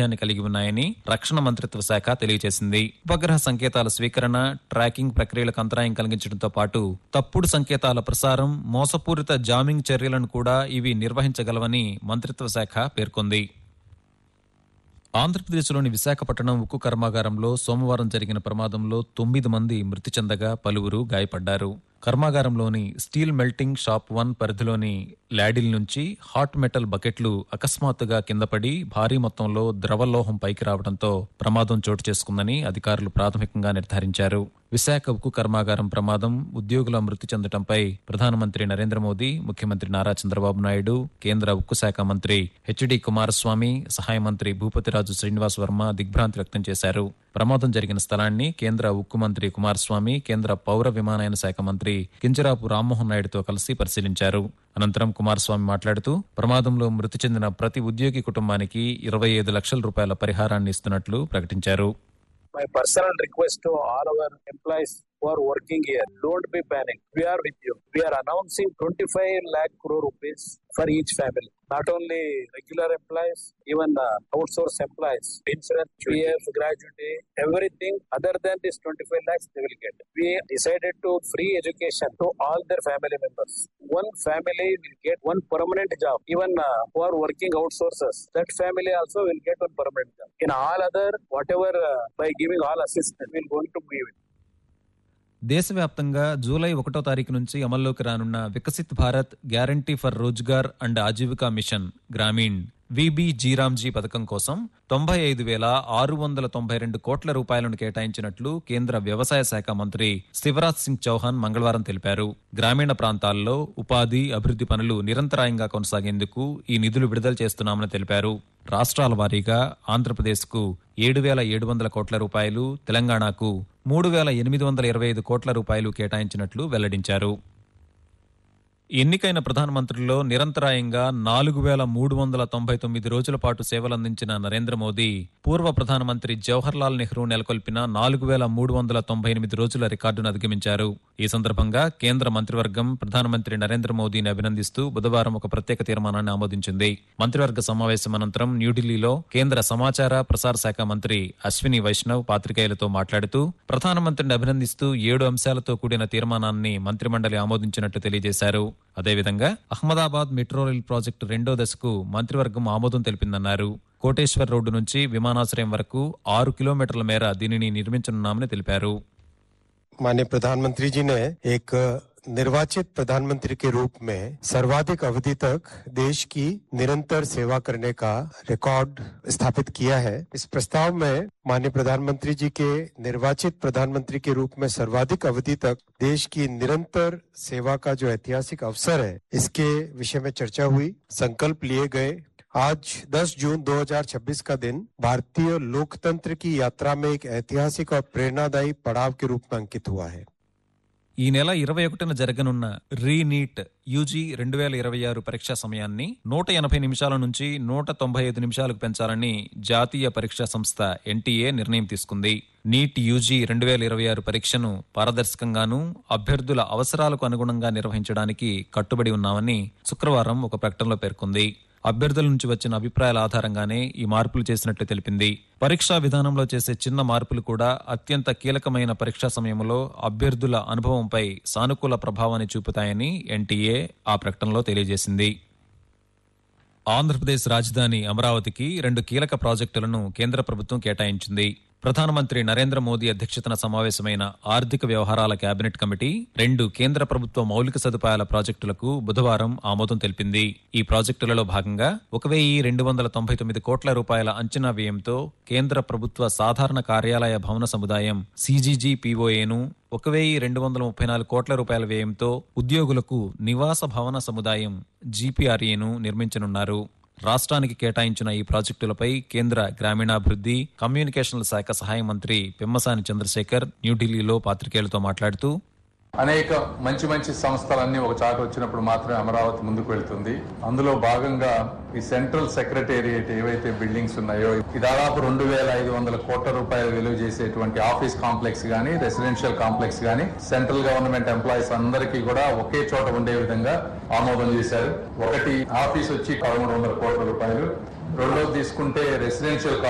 సామర్థ్యాన్ని కలిగి ఉన్నాయని రక్షణ మంత్రిత్వ శాఖ తెలియజేసింది ఉపగ్రహ సంకేతాల స్వీకరణ ట్రాకింగ్ ప్రక్రియలకు అంతరాయం కలిగించడంతో పాటు తప్పుడు సంకేతాల ప్రసారం మోసపూరిత జామింగ్ చర్యలను కూడా ఇవి నిర్వహించగలవని మంత్రిత్వ శాఖ పేర్కొంది ఆంధ్రప్రదేశ్లోని విశాఖపట్నం ఉక్కు కర్మాగారంలో సోమవారం జరిగిన ప్రమాదంలో తొమ్మిది మంది మృతి చెందగా పలువురు గాయపడ్డారు కర్మాగారంలోని స్టీల్ మెల్టింగ్ షాప్ వన్ పరిధిలోని ల్యాడిల్ నుంచి హాట్ మెటల్ బకెట్లు అకస్మాత్తుగా కిందపడి భారీ మొత్తంలో ద్రవలోహం పైకి రావడంతో ప్రమాదం చోటు చేసుకుందని అధికారులు ప్రాథమికంగా నిర్ధారించారు విశాఖ ఉక్కు కర్మాగారం ప్రమాదం ఉద్యోగుల మృతి చెందడంపై ప్రధానమంత్రి నరేంద్ర మోదీ ముఖ్యమంత్రి నారా చంద్రబాబు నాయుడు కేంద్ర ఉక్కు శాఖ మంత్రి హెచ్డి కుమారస్వామి సహాయ మంత్రి భూపతిరాజు శ్రీనివాస్ వర్మ దిగ్భ్రాంతి వ్యక్తం చేశారు ప్రమాదం జరిగిన స్థలాన్ని కేంద్ర ఉక్కు మంత్రి కుమారస్వామి కేంద్ర పౌర విమానయాన శాఖ మంత్రి కింజరాపు రామ్మోహన్ నాయుడుతో కలిసి పరిశీలించారు అనంతరం కుమారస్వామి మాట్లాడుతూ ప్రమాదంలో మృతి చెందిన ప్రతి ఉద్యోగి కుటుంబానికి ఇరవై ఐదు లక్షల రూపాయల పరిహారాన్ని ఇస్తున్నట్లు ప్రకటించారు My personal request to all our employees who are working here, don't be panicked. We are with you. We are announcing 25 lakh crore rupees for each family. Not only regular employees, even uh, outsource employees, insurance, PF, gratuity, everything other than this 25 lakhs they will get. We decided to free education to all their family members. One family will get one permanent job. Even uh, who are working outsources, that family also will get one permanent job. In all other, whatever uh, by giving all assistance, we will going to give it. దేశవ్యాప్తంగా July ఒకటో తారీఖు నుంచి అమల్లోకి రానున్న Viksit Bharat guarantee for Rozgar and Ajeevika mission Gramin VB G RAM G పథకం కోసం తొంభై ఐదు వేల ఆరు వందల తొంభై రెండు కోట్ల రూపాయలను కేటాయించినట్లు కేంద్ర వ్యవసాయ శాఖ మంత్రి శివరాజ్ సింగ్ చౌహాన్ మంగళవారం తెలిపారు గ్రామీణ ప్రాంతాల్లో ఉపాధి అభివృద్ధి పనులు నిరంతరాయంగా కొనసాగేందుకు ఈ నిధులు విడుదల చేస్తున్నామని తెలిపారు రాష్ట్రాల వారీగా ఆంధ్రప్రదేశ్కు ఏడు వేల ఏడు వందల కోట్ల రూపాయలు తెలంగాణకు మూడు వేల ఎనిమిది వందల ఇరవై ఐదు కోట్ల రూపాయలు కేటాయించినట్లు వెల్లడించారు ఎన్నికైన ప్రధానమంత్రిలో నిరంతరాయంగా నాలుగు వేల మూడు వందల తొంభై తొమ్మిది రోజుల పాటు సేవలందించిన నరేంద్ర మోదీ పూర్వ ప్రధానమంత్రి జవహర్లాల్ నెహ్రూ నెలకొల్పిన నాలుగు వేల మూడు వందల తొంభై ఎనిమిది రోజుల రికార్డును అధిగమించారు ఈ సందర్భంగా కేంద్ర మంత్రివర్గం ప్రధానమంత్రి నరేంద్ర మోదీని అభినందిస్తూ బుధవారం ఒక ప్రత్యేక తీర్మానాన్ని ఆమోదించింది మంత్రివర్గ సమావేశం అనంతరం న్యూఢిల్లీలో కేంద్ర సమాచార ప్రసార శాఖ మంత్రి అశ్విని వైష్ణవ్ పాత్రికేయులతో మాట్లాడుతూ ప్రధానమంత్రిని అభినందిస్తూ ఏడు అంశాలతో కూడిన తీర్మానాన్ని మంత్రిమండలి ఆమోదించినట్లు తెలియజేశారు అదేవిధంగా అహ్మదాబాద్ మెట్రో రైల్ ప్రాజెక్టు రెండో దశకు మంత్రివర్గం ఆమోదం తెలిపిందన్నారు కోటేశ్వర్ రోడ్డు నుంచి విమానాశ్రయం వరకు ఆరు కిలోమీటర్ల మేర దీనిని నిర్మించనున్నామని తెలిపారు माननीय प्रधानमंत्री जी ने एक निर्वाचित प्रधानमंत्री के रूप में सर्वाधिक अवधि तक देश की निरंतर सेवा करने का रिकॉर्ड स्थापित किया है इस प्रस्ताव में माननीय प्रधानमंत्री जी के निर्वाचित प्रधानमंत्री के रूप में सर्वाधिक अवधि तक देश की निरंतर सेवा का जो ऐतिहासिक अवसर है इसके विषय में चर्चा हुई संकल्प लिए गए आज 10 जून 2026 का दिन भारतीय लोकतंत्र की यात्रा में एक ऐतिहासिक और प्रेरणादायी पड़ाव के रूप में अंकित हुआ है ఈ నెల ఇరవై ఒకటిన జరగనున్న రీనీట్ యూజీ రెండు వేల ఇరవై ఆరు పరీక్షా సమయాన్ని నూట ఎనభై నిమిషాల నుంచి నూట తొంభై ఐదు నిమిషాలకు పెంచాలని జాతీయ పరీక్షా సంస్థ ఎన్టీఏ నిర్ణయం తీసుకుంది నీట్ యూజీ రెండు వేల ఇరవై ఆరు పరీక్షను పారదర్శకంగానూ అభ్యర్థుల అవసరాలకు అనుగుణంగా నిర్వహించడానికి కట్టుబడి ఉన్నామని శుక్రవారం ఒక ప్రకటనలో పేర్కొంది అభ్యర్థుల నుంచి వచ్చిన అభిప్రాయాల ఆధారంగానే ఈ మార్పులు చేసినట్లు తెలిపింది పరీక్షా విధానంలో చేసే చిన్న మార్పులు కూడా అత్యంత కీలకమైన పరీక్షా సమయంలో అభ్యర్థుల అనుభవంపై సానుకూల ప్రభావాన్ని చూపుతాయని ఎన్టీఏ ఆ ప్రకటనలో తెలియజేసింది ఆంధ్రప్రదేశ్ రాజధాని అమరావతికి రెండు కీలక ప్రాజెక్టులను కేంద్ర ప్రభుత్వం కేటాయించింది ప్రధానమంత్రి నరేంద్ర మోదీ అధ్యక్షతన సమావేశమైన ఆర్థిక వ్యవహారాల కేబినెట్ కమిటీ రెండు కేంద్ర ప్రభుత్వ మౌలిక సదుపాయాల ప్రాజెక్టులకు బుధవారం ఆమోదం తెలిపింది ఈ ప్రాజెక్టులలో భాగంగా ఒక వెయ్యి రెండు వందల తొంభై తొమ్మిది కోట్ల రూపాయల అంచనా వ్యయంతో కేంద్ర ప్రభుత్వ సాధారణ కార్యాలయ భవన సముదాయం సీజీజీపీఓఏను ఒక వెయ్యి రెండు వందల ముప్పై నాలుగు కోట్ల రూపాయల వ్యయంతో ఉద్యోగులకు నివాస భవన సముదాయం జీపీఆర్ఏను నిర్మించనున్నారు రాష్ట్రానికి కేటాయించిన ఈ ప్రాజెక్టులపై కేంద్ర గ్రామీణాభివృద్ధి కమ్యూనికేషన్ల శాఖ సహాయ మంత్రి పెమ్మసాని చంద్రశేఖర్ న్యూఢిల్లీలో పాత్రికేయులతో మాట్లాడుతూ అనేక మంచి మంచి సంస్థలన్నీ ఒక చాట వచ్చినప్పుడు మాత్రమే అమరావతి ముందుకు వెళ్తుంది అందులో భాగంగా ఈ సెంట్రల్ సెక్రటేరియట్ ఏవైతే బిల్డింగ్స్ ఉన్నాయో ఈ దాదాపు రెండు వేల ఐదు వందల కోట్ల రూపాయలు విలువ చేసేటువంటి ఆఫీస్ కాంప్లెక్స్ గానీ రెసిడెన్షియల్ కాంప్లెక్స్ గానీ సెంట్రల్ గవర్నమెంట్ ఎంప్లాయీస్ అందరికీ కూడా ఒకే చోట ఉండే విధంగా ఆమోదం చేశారు ఒకటి ఆఫీస్ వచ్చి పదమూడు వందల కోట్ల రూపాయలు రెండోది తీసుకుంటే రెసిడెన్షియల్